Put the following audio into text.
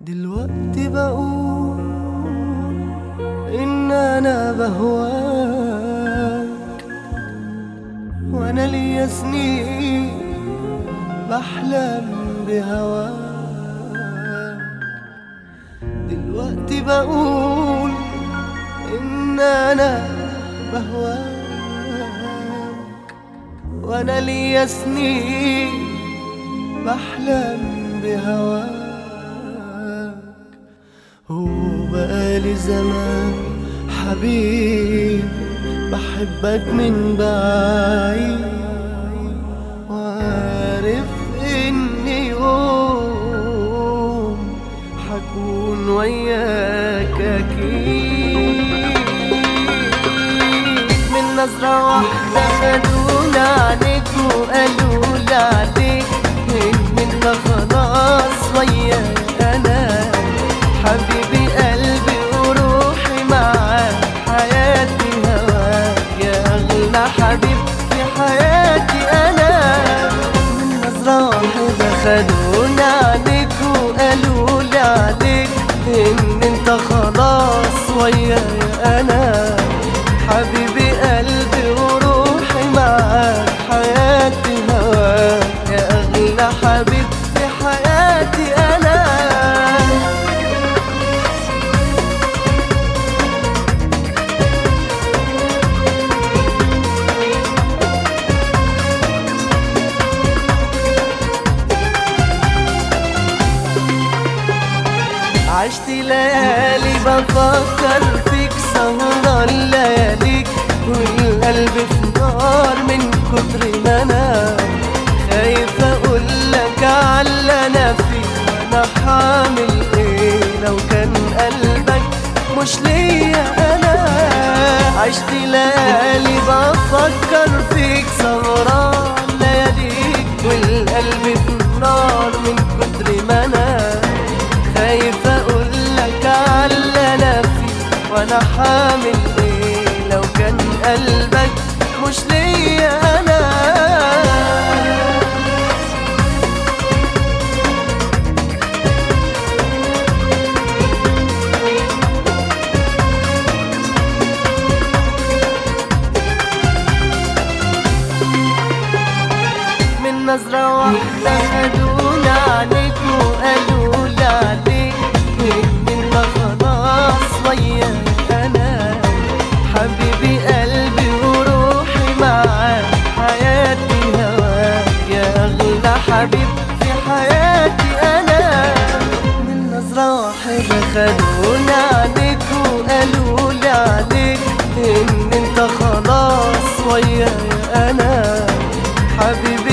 دلوقتي بقول إن أنا بهواك وأنا ليا سنين بحلم بهواك دلوقتي بقول إن أنا بهواك وأنا ليا سنين بحلم بهواك وبقالي زمان حبيب بحبك من بعيد وعارف إني يوم حكون وياك أكيد من نظرة واحدة خدونا عليك وقالوا لي عليك إن انت خلاص وياك أنا حبيبي قلبي وروحي معاك حياتي هواك يا أغلى حبيب في حياتي أنا من نظرة واحدة خدونا عليك وقالوا لي عليك إن انت خلاص ويايا أنا حبيبي قلبي وروحي معاك حياتي هواك يا أغلى حبيب في حياتي أنا عشت ليالي بفكر فيك سهران لياليك والقلب في نار من كتر ما انا خايف اقول لك على انا فيه وانا حامل ايه لو كان قلبك مش ليا انا عشت ليالي بفكر فيك سهران لياليك والقلب في نار من كتر ما انا خايف اقول لك على انا فيه وانا حامل ايه لو كان قلبك مش ليا انا من نظرة واحدة خدونا عليك وقالوا لي عليك إن انت خلاص وياي أنا حبيبي قلبي وروحي معاك حياتي هواك يا أغلى حبيب في حياتي أنا من نظرة واحدة خدونا عليك وقالوا لي عليك إن انت خلاص وياي أنا حبيبي